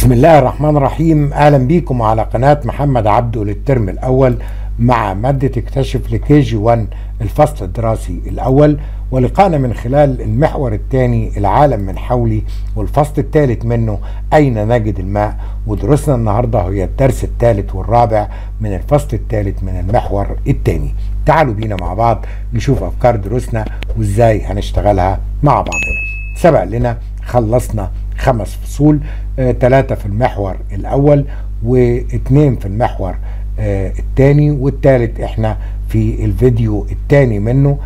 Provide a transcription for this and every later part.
بسم الله الرحمن الرحيم اهلا بيكم على قناه محمد عبده للترم الاول مع ماده اكتشف لكي جي 1 الفصل الدراسي الاول ولقانا من خلال المحور الثاني العالم من حولي والفصل الثالث منه اين نجد الماء ودروسنا النهارده هي الدرس الثالث والرابع من الفصل الثالث من المحور الثاني تعالوا بينا مع بعض نشوف افكار دروسنا وازاي هنشتغلها مع بعضنا سبق لنا خلصنا خمس فصول ثلاثة آه في المحور الأول واثنين في المحور آه الثاني والثالث احنا في الفيديو الثاني منه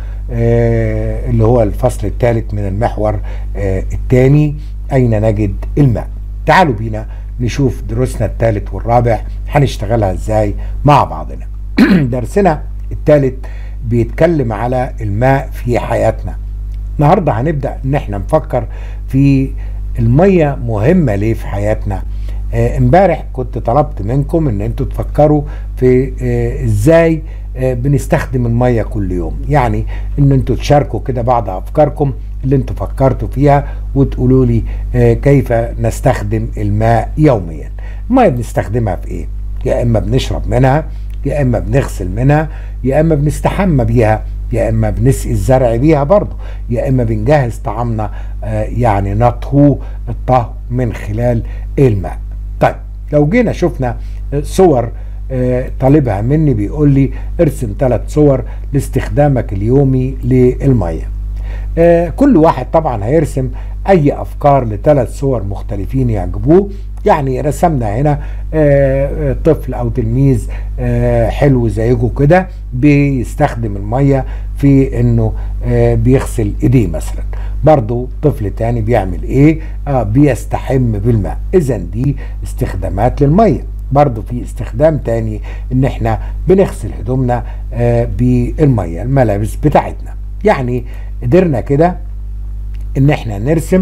آه اللي هو الفصل الثالث من المحور الثاني أين نجد الماء تعالوا بينا نشوف دروسنا الثالث والرابع هنشتغلها ازاي مع بعضنا درسنا الثالث بيتكلم على الماء في حياتنا النهارده هنبدا ان احنا نفكر في الميه مهمه ليه في حياتنا امبارح آه كنت طلبت منكم ان انتوا تفكروا في آه ازاي آه بنستخدم الميه كل يوم يعني ان انتوا تشاركوا كده بعض افكاركم اللي انتوا فكرتوا فيها وتقولوا لي كيف نستخدم الماء يوميا الميه بنستخدمها في ايه يا اما بنشرب منها يا اما بنغسل منها يا اما بنستحمى بيها يا اما بنسقي الزرع بيها برضه يا اما بنجهز طعامنا آه يعني نطهو الطهو من خلال الماء طيب لو جينا شفنا صور آه طالبها مني بيقول لي ارسم ثلاث صور لاستخدامك اليومي للميه آه كل واحد طبعا هيرسم اي افكار لثلاث صور مختلفين يعجبوه يعني رسمنا هنا آه طفل او تلميذ آه حلو زيكم كده بيستخدم الميه في انه آه بيغسل ايديه مثلا برضو طفل تاني بيعمل ايه بيستحم بالماء اذا دي استخدامات للميه برضو في استخدام تاني ان احنا بنغسل هدومنا بالميه الملابس بتاعتنا يعني قدرنا كده ان احنا نرسم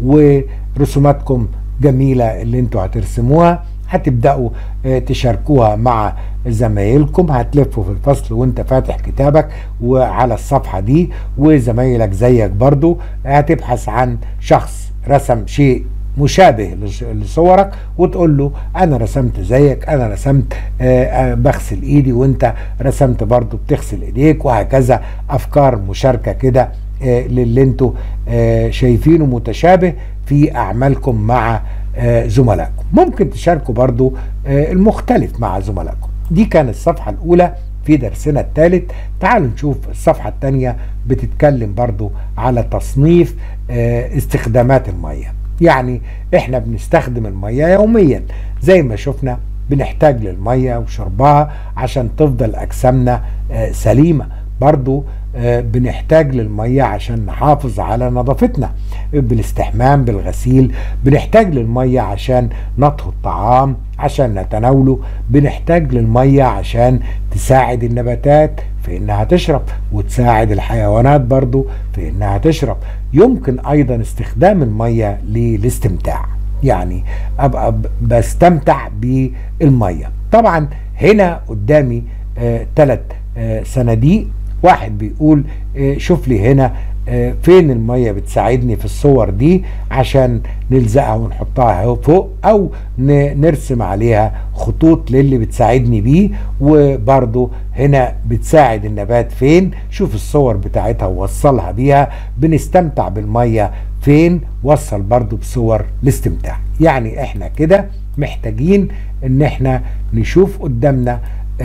ورسوماتكم جميلة اللي انتوا هترسموها هتبدأوا تشاركوها مع زمايلكم هتلفوا في الفصل وانت فاتح كتابك وعلى الصفحة دي وزمايلك زيك برضو هتبحث عن شخص رسم شيء مشابه لصورك وتقول له انا رسمت زيك انا رسمت بغسل ايدي وانت رسمت برضو بتغسل ايديك وهكذا افكار مشاركة كده للي انتوا شايفينه متشابه في اعمالكم مع زملائكم ممكن تشاركوا برضو المختلف مع زملائكم دي كانت الصفحة الاولى في درسنا الثالث تعالوا نشوف الصفحة الثانية بتتكلم برضو على تصنيف استخدامات المية يعني احنا بنستخدم المية يوميا زي ما شفنا بنحتاج للمية وشربها عشان تفضل اجسامنا سليمة برضو بنحتاج للمية عشان نحافظ على نظافتنا بالاستحمام بالغسيل بنحتاج للمية عشان نطهو الطعام عشان نتناوله بنحتاج للمية عشان تساعد النباتات في انها تشرب وتساعد الحيوانات برضو في انها تشرب يمكن ايضا استخدام المية للاستمتاع يعني ابقى بستمتع بالمية طبعا هنا قدامي ثلاث آه صناديق واحد بيقول شوف لي هنا فين الميه بتساعدني في الصور دي عشان نلزقها ونحطها فوق او نرسم عليها خطوط للي بتساعدني بيه وبرضو هنا بتساعد النبات فين شوف الصور بتاعتها ووصلها بيها بنستمتع بالميه فين وصل برضو بصور الاستمتاع يعني احنا كده محتاجين ان احنا نشوف قدامنا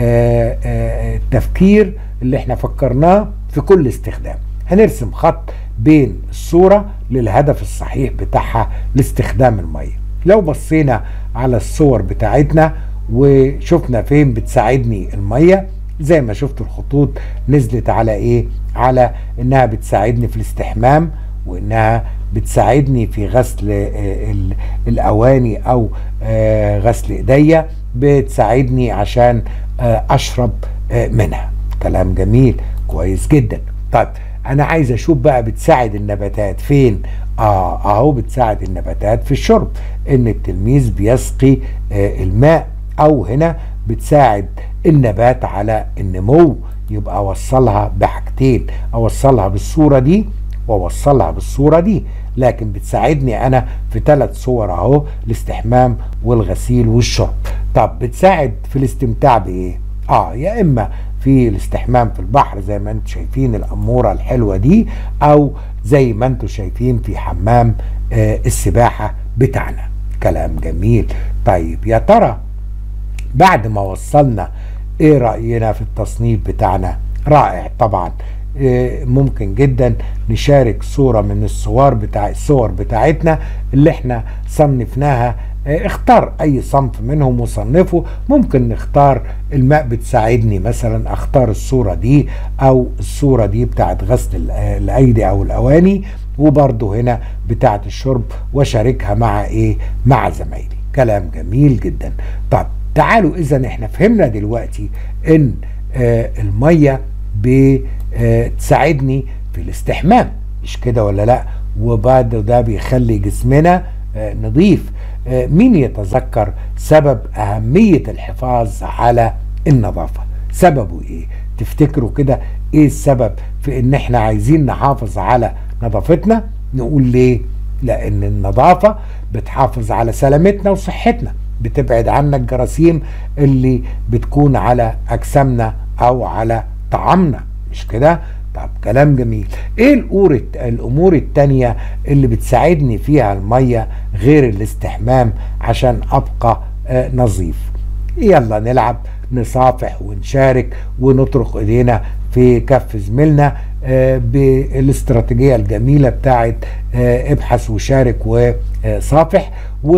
التفكير اللي احنا فكرناه في كل استخدام هنرسم خط بين الصورة للهدف الصحيح بتاعها لاستخدام المية لو بصينا على الصور بتاعتنا وشفنا فين بتساعدني المية زي ما شفتوا الخطوط نزلت على ايه على انها بتساعدني في الاستحمام وانها بتساعدني في غسل الاواني او غسل ايديا بتساعدني عشان اشرب منها كلام جميل كويس جدا طيب انا عايز اشوف بقى بتساعد النباتات فين اه اهو بتساعد النباتات في الشرب ان التلميذ بيسقي آه الماء او هنا بتساعد النبات على النمو يبقى اوصلها بحاجتين اوصلها بالصورة دي واوصلها بالصورة دي لكن بتساعدني انا في ثلاث صور اهو الاستحمام والغسيل والشرب طب بتساعد في الاستمتاع بايه اه يا اما في الاستحمام في البحر زي ما انتم شايفين الاموره الحلوه دي او زي ما انتم شايفين في حمام آه السباحه بتاعنا كلام جميل طيب يا ترى بعد ما وصلنا ايه راينا في التصنيف بتاعنا رائع طبعا إيه ممكن جدا نشارك صورة من الصور بتاع الصور بتاعتنا اللي احنا صنفناها إيه اختار اي صنف منهم وصنفه ممكن نختار الماء بتساعدني مثلا اختار الصورة دي او الصورة دي بتاعت غسل الايدي او الاواني وبرضه هنا بتاعت الشرب وشاركها مع ايه مع زمايلي كلام جميل جدا طب تعالوا اذا احنا فهمنا دلوقتي ان آه الميه بتساعدني في الاستحمام مش كده ولا لا وبعد ده بيخلي جسمنا آه نظيف آه مين يتذكر سبب اهميه الحفاظ على النظافه سببه ايه تفتكروا كده ايه السبب في ان احنا عايزين نحافظ على نظافتنا نقول ليه لان النظافه بتحافظ على سلامتنا وصحتنا بتبعد عنا الجراثيم اللي بتكون على اجسامنا او على طعامنا مش كده طب كلام جميل ايه الامور الامور التانية اللي بتساعدني فيها المية غير الاستحمام عشان ابقى آه نظيف يلا نلعب نصافح ونشارك ونطرق ايدينا في كف زميلنا آه بالاستراتيجيه الجميله بتاعت آه ابحث وشارك وصافح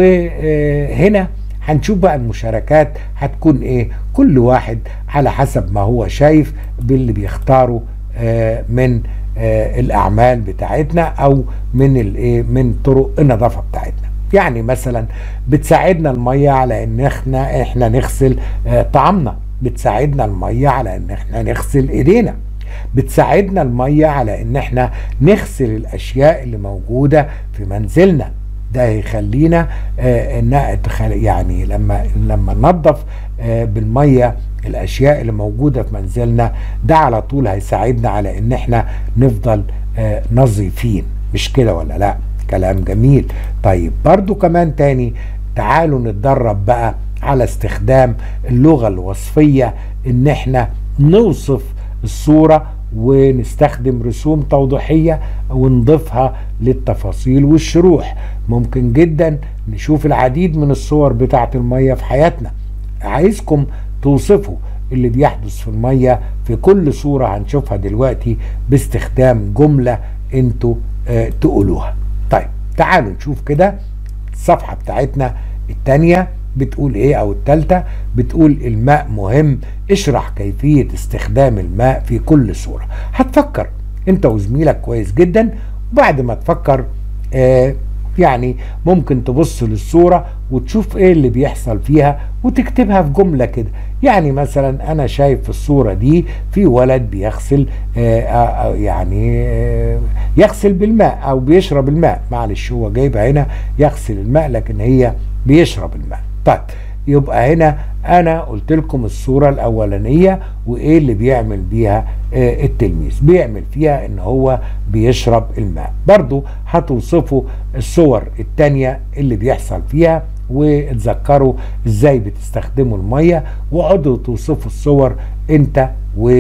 وهنا هنشوف بقى المشاركات هتكون ايه كل واحد على حسب ما هو شايف باللي بيختاره آه من آه الاعمال بتاعتنا او من الايه من طرق النظافه بتاعتنا يعني مثلا بتساعدنا الميه على ان احنا احنا نغسل آه طعامنا بتساعدنا الميه على ان احنا نغسل ايدينا بتساعدنا الميه على ان احنا نغسل الاشياء اللي موجوده في منزلنا ده يخلينا آه يعني لما لما ننظف آه بالميه الاشياء اللي موجوده في منزلنا ده على طول هيساعدنا على ان احنا نفضل آه نظيفين مش كده ولا لا كلام جميل طيب برضو كمان تاني تعالوا نتدرب بقى على استخدام اللغه الوصفيه ان احنا نوصف الصوره ونستخدم رسوم توضيحية ونضيفها للتفاصيل والشروح ممكن جدا نشوف العديد من الصور بتاعة المية في حياتنا عايزكم توصفوا اللي بيحدث في المية في كل صورة هنشوفها دلوقتي باستخدام جملة انتوا اه تقولوها طيب تعالوا نشوف كده الصفحة بتاعتنا التانية بتقول ايه او التالتة بتقول الماء مهم اشرح كيفية استخدام الماء في كل صورة هتفكر انت وزميلك كويس جدا وبعد ما تفكر آه يعني ممكن تبص للصورة وتشوف ايه اللي بيحصل فيها وتكتبها في جملة كده يعني مثلا انا شايف في الصورة دي في ولد بيغسل آه آه يعني آه يغسل بالماء او بيشرب الماء معلش هو جايبها هنا يغسل الماء لكن هي بيشرب الماء طيب يبقى هنا انا قلت لكم الصورة الاولانية وايه اللي بيعمل بيها آه التلميذ بيعمل فيها ان هو بيشرب الماء برضو هتوصفوا الصور التانية اللي بيحصل فيها وتذكروا ازاي بتستخدموا المية وقعدوا توصفوا الصور انت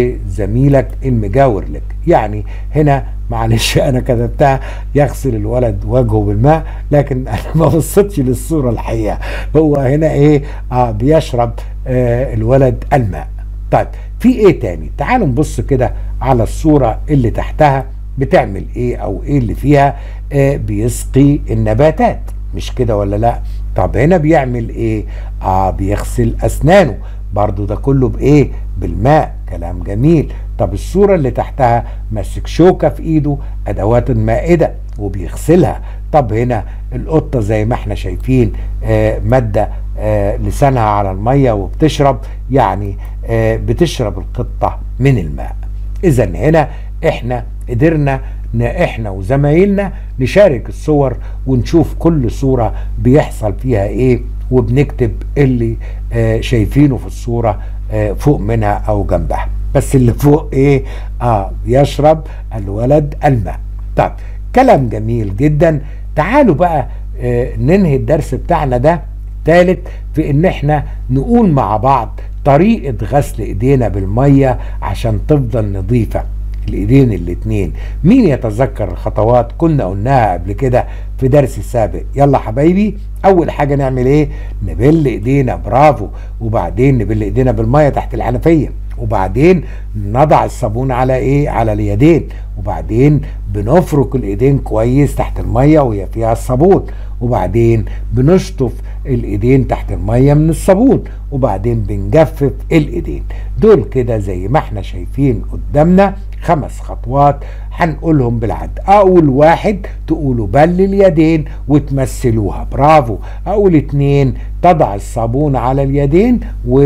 وزميلك المجاور لك يعني هنا معلش انا كتبتها يغسل الولد وجهه بالماء لكن انا ما بصيتش للصوره الحقيقه هو هنا ايه آه بيشرب آه الولد الماء طيب في ايه تاني تعالوا نبص كده على الصوره اللي تحتها بتعمل ايه او ايه اللي فيها آه بيسقي النباتات مش كده ولا لا طب هنا بيعمل ايه اه بيغسل اسنانه برضو ده كله بايه بالماء كلام جميل طب الصورة اللي تحتها ماسك شوكة في ايده ادوات مائدة وبيغسلها طب هنا القطة زي ما احنا شايفين آه مادة آه لسانها على المية وبتشرب يعني آه بتشرب القطة من الماء اذا هنا احنا قدرنا احنا وزمايلنا نشارك الصور ونشوف كل صورة بيحصل فيها ايه وبنكتب اللي آه شايفينه في الصورة آه فوق منها او جنبها بس اللي فوق ايه اه يشرب الولد الماء طب كلام جميل جدا تعالوا بقى آه ننهي الدرس بتاعنا ده ثالث في ان احنا نقول مع بعض طريقة غسل ايدينا بالمية عشان تفضل نظيفة الايدين الاتنين مين يتذكر الخطوات كنا قلناها قبل كده في درس سابق يلا حبايبي اول حاجة نعمل ايه نبل ايدينا برافو وبعدين نبل ايدينا بالمية تحت الحنفية وبعدين نضع الصابون على ايه على اليدين وبعدين بنفرك الايدين كويس تحت المية وهي فيها الصابون وبعدين بنشطف الايدين تحت المية من الصابون وبعدين بنجفف الايدين دول كده زي ما احنا شايفين قدامنا خمس خطوات هنقولهم بالعد اول واحد تقولوا بل اليدين وتمثلوها برافو اول اتنين تضع الصابون على اليدين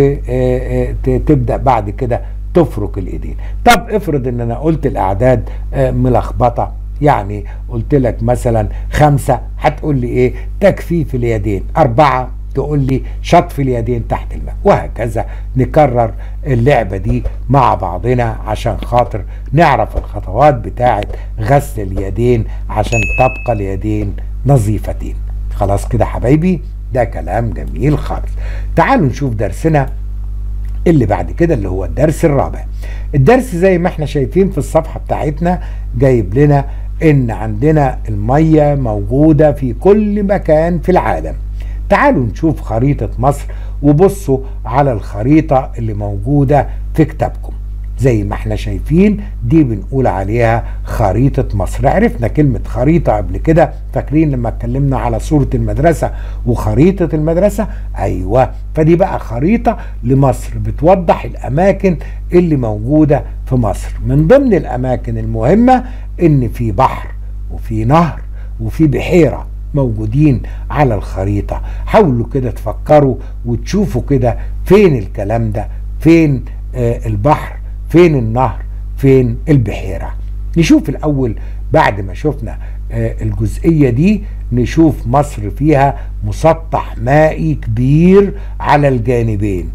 وتبدأ بعد كده تفرك الايدين طب افرض ان انا قلت الاعداد ملخبطه يعني قلت لك مثلا خمسة هتقول لي ايه تجفيف اليدين أربعة تقول لي شطف اليدين تحت الماء وهكذا نكرر اللعبة دي مع بعضنا عشان خاطر نعرف الخطوات بتاعة غسل اليدين عشان تبقى اليدين نظيفتين خلاص كده حبايبي ده كلام جميل خالص تعالوا نشوف درسنا اللي بعد كده اللي هو الدرس الرابع الدرس زي ما احنا شايفين في الصفحة بتاعتنا جايب لنا ان عندنا المية موجودة في كل مكان في العالم تعالوا نشوف خريطة مصر وبصوا على الخريطة اللي موجودة في كتابكم زي ما احنا شايفين دي بنقول عليها خريطة مصر عرفنا كلمة خريطة قبل كده فاكرين لما اتكلمنا على صورة المدرسة وخريطة المدرسة ايوه فدي بقى خريطة لمصر بتوضح الاماكن اللي موجودة في مصر من ضمن الاماكن المهمة ان في بحر وفي نهر وفي بحيره موجودين على الخريطة حاولوا كده تفكروا وتشوفوا كده فين الكلام ده فين آه البحر فين النهر فين البحيرة نشوف الأول بعد ما شفنا آه الجزئية دي نشوف مصر فيها مسطح مائي كبير على الجانبين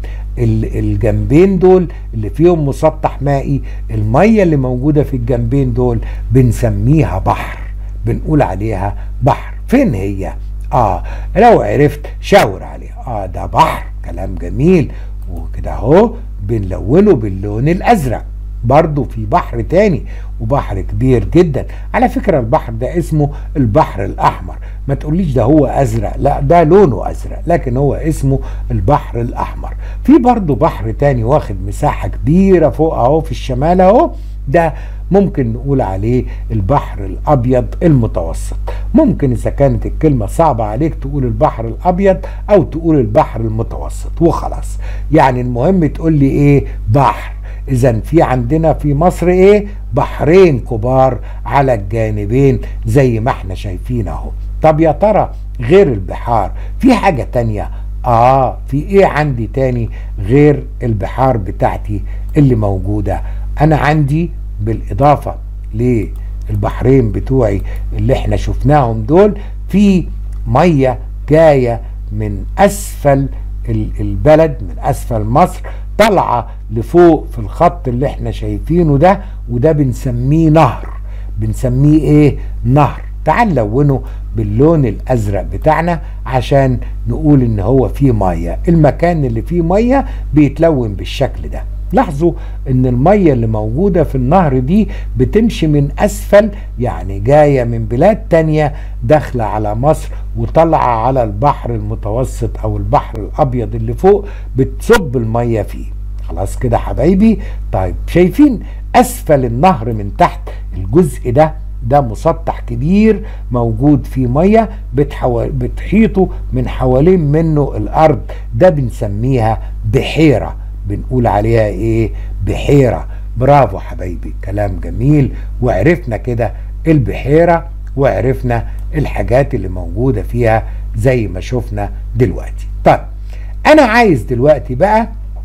الجنبين دول اللي فيهم مسطح مائي المية اللي موجودة في الجنبين دول بنسميها بحر بنقول عليها بحر فين هي اه لو عرفت شاور عليها اه ده بحر كلام جميل وكده اهو بنلونه باللون الازرق برضه في بحر تاني وبحر كبير جدا على فكرة البحر ده اسمه البحر الأحمر ما تقوليش ده هو أزرق لا ده لونه أزرق لكن هو اسمه البحر الأحمر في برضه بحر تاني واخد مساحة كبيرة فوق أهو في الشمال أهو ده ممكن نقول عليه البحر الأبيض المتوسط ممكن إذا كانت الكلمة صعبة عليك تقول البحر الأبيض أو تقول البحر المتوسط وخلاص يعني المهم تقول لي إيه بحر اذا في عندنا في مصر ايه بحرين كبار على الجانبين زي ما احنا شايفين اهو طب يا ترى غير البحار في حاجة تانية اه في ايه عندي تاني غير البحار بتاعتي اللي موجودة انا عندي بالاضافة للبحرين بتوعي اللي احنا شفناهم دول في مية جاية من اسفل البلد من اسفل مصر طالعه لفوق في الخط اللي احنا شايفينه ده وده بنسميه نهر بنسميه ايه نهر تعال لونه باللون الازرق بتاعنا عشان نقول ان هو فيه ميه المكان اللي فيه ميه بيتلون بالشكل ده لاحظوا ان المية اللي موجودة في النهر دي بتمشي من اسفل يعني جاية من بلاد تانية داخلة على مصر وطالعة على البحر المتوسط او البحر الابيض اللي فوق بتصب المية فيه خلاص كده حبايبي طيب شايفين اسفل النهر من تحت الجزء ده ده مسطح كبير موجود فيه ميه بتحو... بتحيطه من حوالين منه الارض ده بنسميها بحيره بنقول عليها ايه بحيره برافو حبايبي كلام جميل وعرفنا كده البحيره وعرفنا الحاجات اللي موجوده فيها زي ما شفنا دلوقتي طيب انا عايز دلوقتي بقى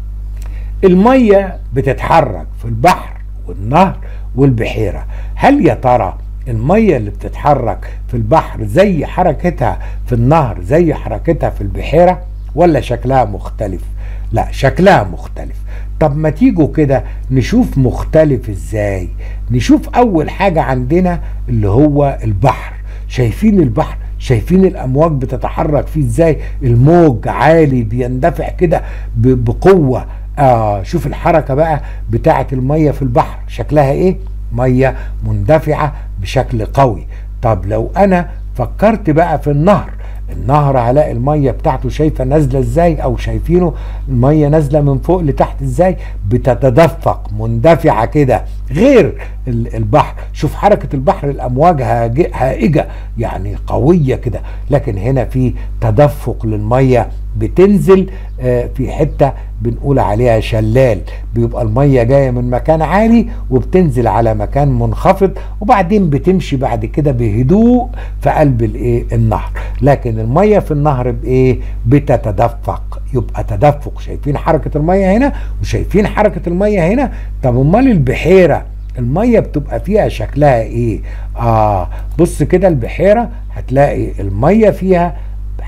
الميه بتتحرك في البحر والنهر والبحيره هل يا ترى الميه اللي بتتحرك في البحر زي حركتها في النهر زي حركتها في البحيره ولا شكلها مختلف لا شكلها مختلف طب ما تيجوا كده نشوف مختلف ازاي نشوف اول حاجة عندنا اللي هو البحر شايفين البحر شايفين الامواج بتتحرك فيه ازاي الموج عالي بيندفع كده بقوة آه شوف الحركة بقى بتاعة المية في البحر شكلها ايه مية مندفعة بشكل قوي طب لو انا فكرت بقى في النهر النهر هلاقي الميه بتاعته شايفه نازله ازاي او شايفينه الميه نازله من فوق لتحت ازاي بتتدفق مندفعه كده غير البحر شوف حركه البحر الامواج هائجه يعني قويه كده لكن هنا في تدفق للميه بتنزل في حته بنقول عليها شلال بيبقى الميه جايه من مكان عالي وبتنزل على مكان منخفض وبعدين بتمشي بعد كده بهدوء في قلب الايه النهر لكن الميه في النهر بايه بتتدفق يبقى تدفق شايفين حركه الميه هنا وشايفين حركه الميه هنا طب امال البحيره الميه بتبقى فيها شكلها ايه اه بص كده البحيره هتلاقي الميه فيها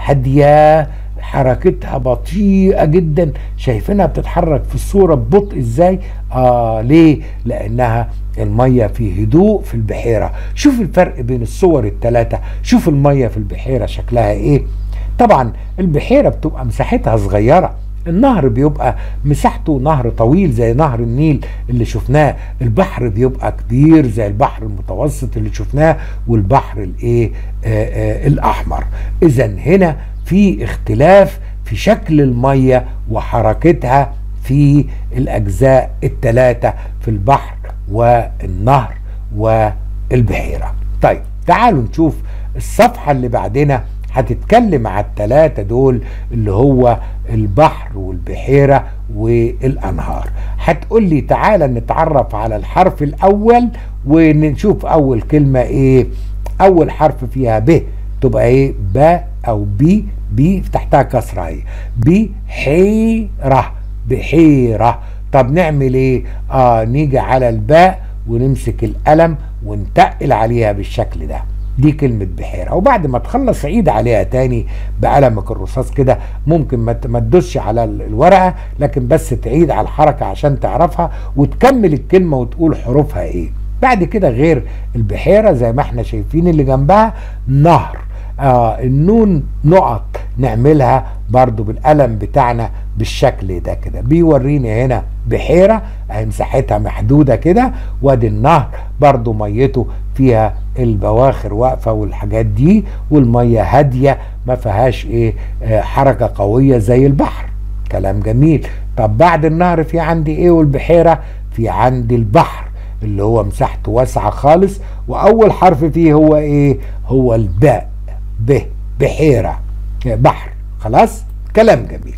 هاديه حركتها بطيئة جدا شايفينها بتتحرك في الصورة ببطء ازاي آه ليه لانها المية في هدوء في البحيرة شوف الفرق بين الصور الثلاثة شوف المية في البحيرة شكلها ايه طبعا البحيرة بتبقى مساحتها صغيرة النهر بيبقى مساحته نهر طويل زي نهر النيل اللي شفناه البحر بيبقى كبير زي البحر المتوسط اللي شفناه والبحر الايه الاحمر اذا هنا في اختلاف في شكل الميه وحركتها في الاجزاء الثلاثه في البحر والنهر والبحيره طيب تعالوا نشوف الصفحه اللي بعدنا هتتكلم على الثلاثه دول اللي هو البحر والبحيره والانهار هتقول لي تعالى نتعرف على الحرف الاول ونشوف اول كلمه ايه اول حرف فيها ب تبقى ايه ب او بي بي تحتها كسره اهي بحيره بحيره طب نعمل ايه اه نيجي على الباء ونمسك القلم ونتقل عليها بالشكل ده دي كلمة بحيرة وبعد ما تخلص عيد عليها تاني بقلمك الرصاص كده ممكن ما تدوسش على الورقة لكن بس تعيد على الحركة عشان تعرفها وتكمل الكلمة وتقول حروفها ايه بعد كده غير البحيرة زي ما احنا شايفين اللي جنبها نهر آه النون نقط نعملها برضو بالقلم بتاعنا بالشكل ده كده بيوريني هنا بحيرة اهي مساحتها محدودة كده وادي النهر برضو ميته فيها البواخر واقفة والحاجات دي والمية هادية ما فيهاش ايه آه حركة قوية زي البحر كلام جميل طب بعد النهر في عندي ايه والبحيرة في عندي البحر اللي هو مساحته واسعة خالص واول حرف فيه هو ايه هو الباء ب بحيرة بحر خلاص كلام جميل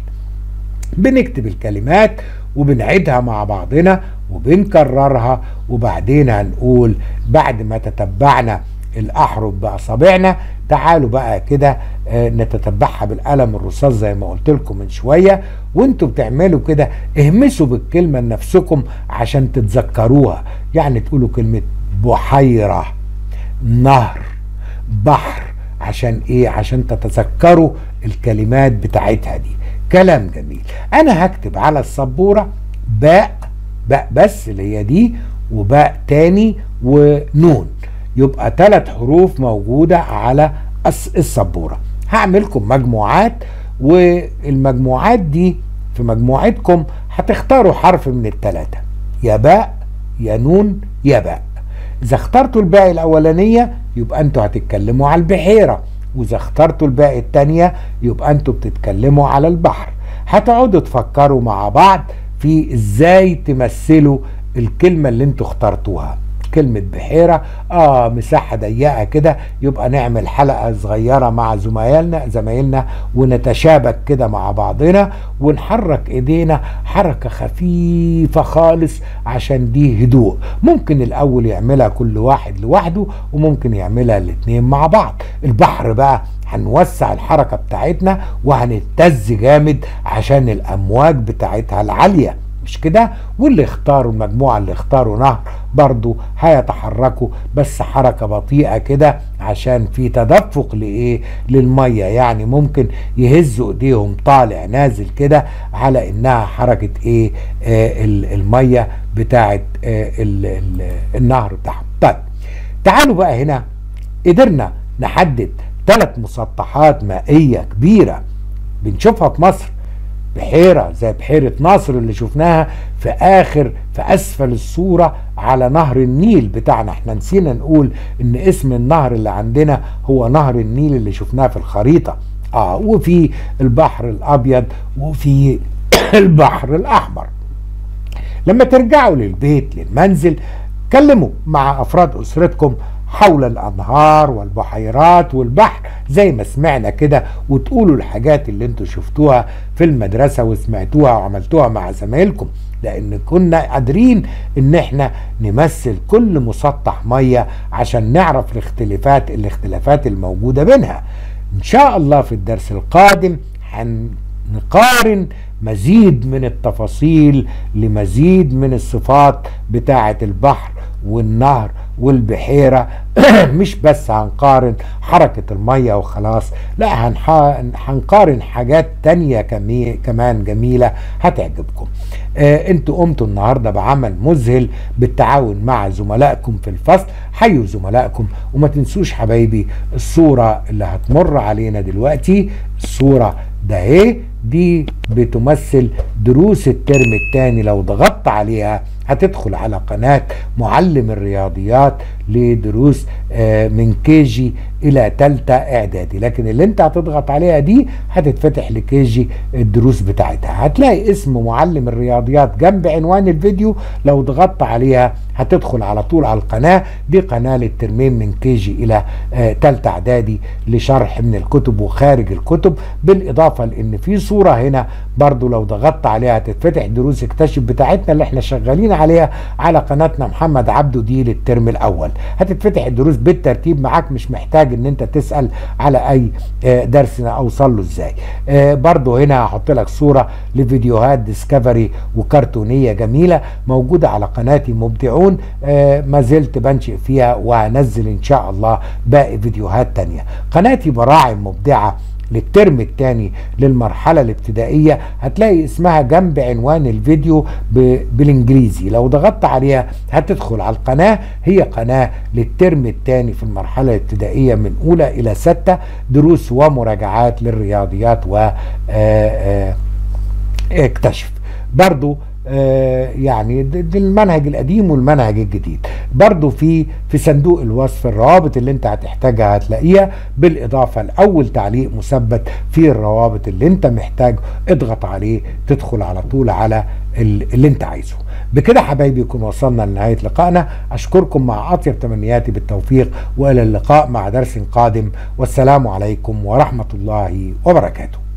بنكتب الكلمات وبنعيدها مع بعضنا وبنكررها وبعدين هنقول بعد ما تتبعنا الأحرف بأصابعنا تعالوا بقى كده نتتبعها بالقلم الرصاص زي ما قلت لكم من شوية وانتوا بتعملوا كده اهمسوا بالكلمة لنفسكم عشان تتذكروها يعني تقولوا كلمة بحيرة نهر بحر عشان ايه عشان تتذكروا الكلمات بتاعتها دي كلام جميل انا هكتب على السبورة باء باء بس اللي هي دي وباء تاني ونون يبقى ثلاث حروف موجودة على السبورة هعملكم مجموعات والمجموعات دي في مجموعتكم هتختاروا حرف من الثلاثة يا باء يا نون يا باء اذا اخترتوا الباء الاولانية يبقى انتوا هتتكلموا على البحيرة واذا اخترتوا الباء التانية يبقى انتوا بتتكلموا على البحر هتقعدوا تفكروا مع بعض في ازاي تمثلوا الكلمة اللي انتوا اخترتوها كلمة بحيرة اه مساحة ضيقة كده يبقى نعمل حلقة صغيرة مع زمايلنا زمايلنا ونتشابك كده مع بعضنا ونحرك ايدينا حركة خفيفة خالص عشان دي هدوء ممكن الاول يعملها كل واحد لوحده وممكن يعملها الاتنين مع بعض البحر بقى هنوسع الحركة بتاعتنا وهنتز جامد عشان الامواج بتاعتها العالية مش كده واللي اختاروا المجموعة اللي اختاروا نهر برضو هيتحركوا بس حركة بطيئة كده عشان في تدفق لإيه للمية يعني ممكن يهزوا ايديهم طالع نازل كده على انها حركة ايه آه المية بتاعت آه ال ال النهر بتاعهم طيب تعالوا بقى هنا قدرنا نحدد ثلاث مسطحات مائية كبيرة بنشوفها في مصر بحيرة زي بحيرة ناصر اللي شفناها في آخر في أسفل الصورة على نهر النيل بتاعنا احنا نسينا نقول ان اسم النهر اللي عندنا هو نهر النيل اللي شفناه في الخريطة اه وفي البحر الأبيض وفي البحر الأحمر لما ترجعوا للبيت للمنزل كلموا مع أفراد أسرتكم حول الأنهار والبحيرات والبحر زي ما سمعنا كده وتقولوا الحاجات اللي انتوا شفتوها في المدرسة وسمعتوها وعملتوها مع زمايلكم لأن كنا قادرين إن احنا نمثل كل مسطح مية عشان نعرف الاختلافات الاختلافات الموجودة بينها إن شاء الله في الدرس القادم هنقارن مزيد من التفاصيل لمزيد من الصفات بتاعة البحر والنهر والبحيرة مش بس هنقارن حركة المية وخلاص لا هنقارن حاجات تانية كمان جميلة هتعجبكم آه انتوا قمتوا النهاردة بعمل مذهل بالتعاون مع زملائكم في الفصل حيوا زملائكم وما تنسوش حبايبي الصورة اللي هتمر علينا دلوقتي الصورة ده ايه دي بتمثل دروس الترم الثاني لو ضغطت عليها هتدخل على قناة معلم الرياضيات لدروس من كيجي الى تالتة اعدادي لكن اللي انت هتضغط عليها دي هتتفتح لكيجي الدروس بتاعتها هتلاقي اسم معلم الرياضيات جنب عنوان الفيديو لو ضغطت عليها هتدخل على طول على القناة دي قناة للترمين من كيجي الى تالتة اعدادي لشرح من الكتب وخارج الكتب بالاضافة لان في صورة هنا برضو لو ضغطت عليها هتتفتح دروس اكتشف بتاعتنا اللي احنا شغالين عليها على قناتنا محمد عبده دي للترم الاول هتتفتح الدروس بالترتيب معاك مش محتاج ان انت تسأل على اي درس اوصل له ازاي برضو هنا هحط لك صورة لفيديوهات ديسكفري وكرتونية جميلة موجودة على قناتي مبدعون ما زلت بنشئ فيها وهنزل ان شاء الله باقي فيديوهات تانية قناتي براعم مبدعة للترم الثاني للمرحلة الابتدائية هتلاقي اسمها جنب عنوان الفيديو بالانجليزي لو ضغطت عليها هتدخل على القناة هي قناة للترم الثاني في المرحلة الابتدائية من اولى الى ستة دروس ومراجعات للرياضيات و اكتشف برضو آه يعني ده المنهج القديم والمنهج الجديد برضو في في صندوق الوصف الروابط اللي انت هتحتاجها هتلاقيها بالاضافه لاول تعليق مثبت في الروابط اللي انت محتاج اضغط عليه تدخل على طول على اللي انت عايزه بكده حبايبي يكون وصلنا لنهايه لقائنا اشكركم مع اطيب تمنياتي بالتوفيق والى اللقاء مع درس قادم والسلام عليكم ورحمه الله وبركاته